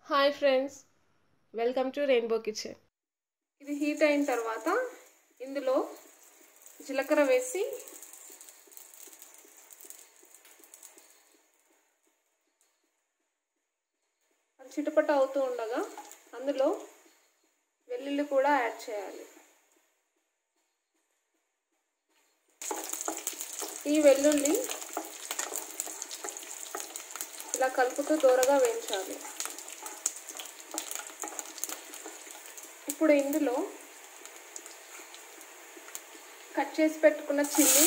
hi friends welcome to Rainbow Kitchen ఇది heat అయిన తర్వాత ఇందులో జీలకర్ర వేసి అది చిటపట అవుతూ ఉండగా అందులో వెల్లుల్లి కూడా యాడ్ చేయాలి ఈ వెల్లుల్లి ఇలా కలుపుతూ దూరగా వేయించాలి ఇప్పుడు ఇందులో కట్ చేసి పెట్టుకున్న చిల్లీ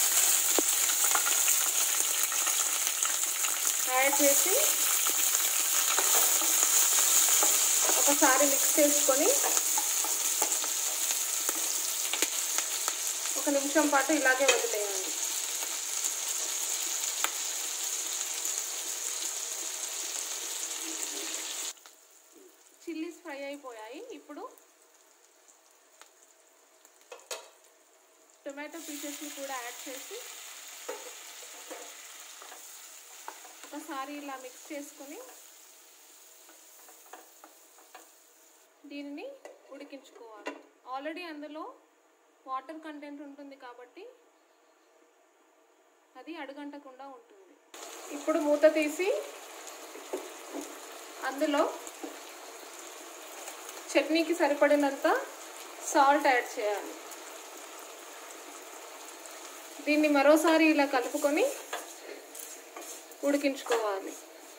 యాడ్ చేసి ఒకసారి మిక్స్ చేసుకొని ఒక నిమిషం పాటు ఇలాగే వదిలేయండి చిల్లీస్ ఫ్రై అయిపోయాయి ఇప్పుడు టొమాటో పీసెస్ని కూడా యాడ్ చేసి ఒకసారి ఇలా మిక్స్ చేసుకొని దీనిని ఉడికించుకోవాలి ఆల్రెడీ అందులో వాటర్ కంటెంట్ ఉంటుంది కాబట్టి అది అడుగంటకుండా ఉంటుంది ఇప్పుడు మూత తీసి అందులో చట్నీకి సరిపడినంత సాల్ట్ యాడ్ చేయాలి దీన్ని మరోసారి ఇలా కలుపుకొని ఉడికించుకోవాలి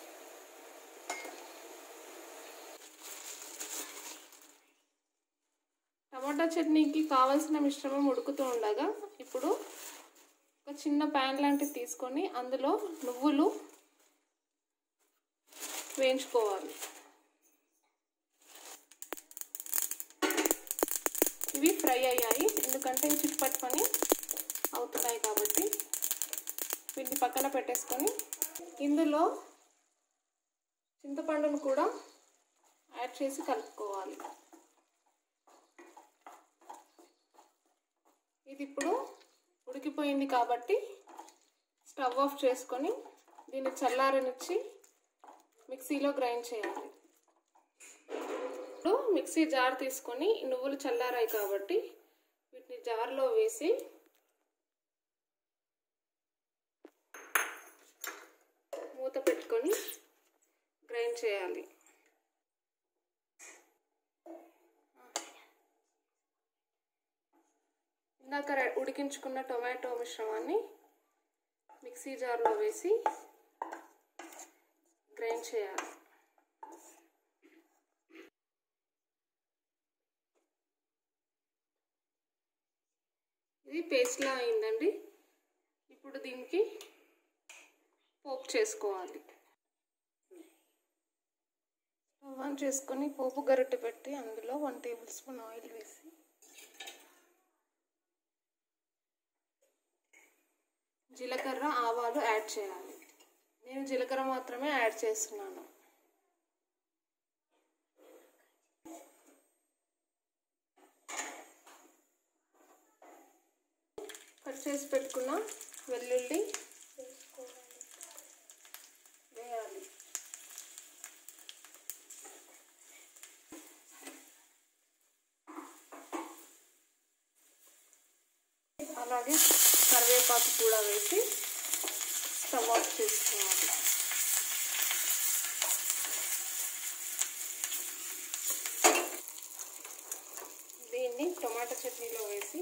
టమాటా చట్నీకి కావలసిన మిశ్రమం ఉడుకుతూ ఉండగా ఇప్పుడు ఒక చిన్న ప్యాన్ లాంటిది తీసుకొని అందులో నువ్వులు వేయించుకోవాలి ఇవి ఫ్రై అయ్యాయి ఎందుకంటే ఇవి చిట్పట్ పని అవుతున్నాయి కాబట్టి వీటిని పక్కన పెట్టేసుకొని ఇందులో చింతపండును కూడా యాడ్ చేసి కలుపుకోవాలి ఇది ఇప్పుడు ఉడికిపోయింది కాబట్టి స్టవ్ ఆఫ్ చేసుకొని దీన్ని చల్లారనిచ్చి మిక్సీలో గ్రైండ్ చేయాలి ఇప్పుడు మిక్సీ జార్ తీసుకొని నువ్వులు చల్లారాయి కాబట్టి వీటిని జార్లో వేసి మూత పెట్టుకొని గ్రైండ్ చేయాలి ఇందాక ఉడికించుకున్న టొమాటో మిశ్రమాన్ని మిక్సీ జార్లో వేసి గ్రైండ్ చేయాలి ఇది పేస్ట్లా అయిందండి ఇప్పుడు దీనికి పోపు చేసుకోవాలి స్టవ్ ఆన్ చేసుకొని పోపు గరిటె పెట్టి అందులో వన్ టేబుల్ స్పూన్ ఆయిల్ వేసి జీలకర్ర ఆవాలు యాడ్ చేయాలి నేను జీలకర్ర మాత్రమే యాడ్ చేస్తున్నాను కట్ చేసి పెట్టుకున్న వెల్లుల్లి వేయాలి అలాగే కరివేపాకు కూడా వేసి స్టవ్ ఆఫ్ చేసుకోవాలి దీన్ని టొమాటో చట్నీలో వేసి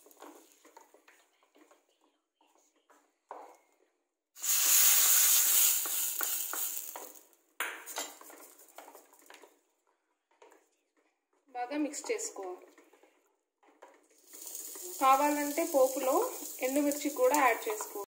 బాగా మిక్స్ చేసుకోవాలి కావాలంటే పోపులో ఎండుమిర్చి కూడా యాడ్ చేసుకోవాలి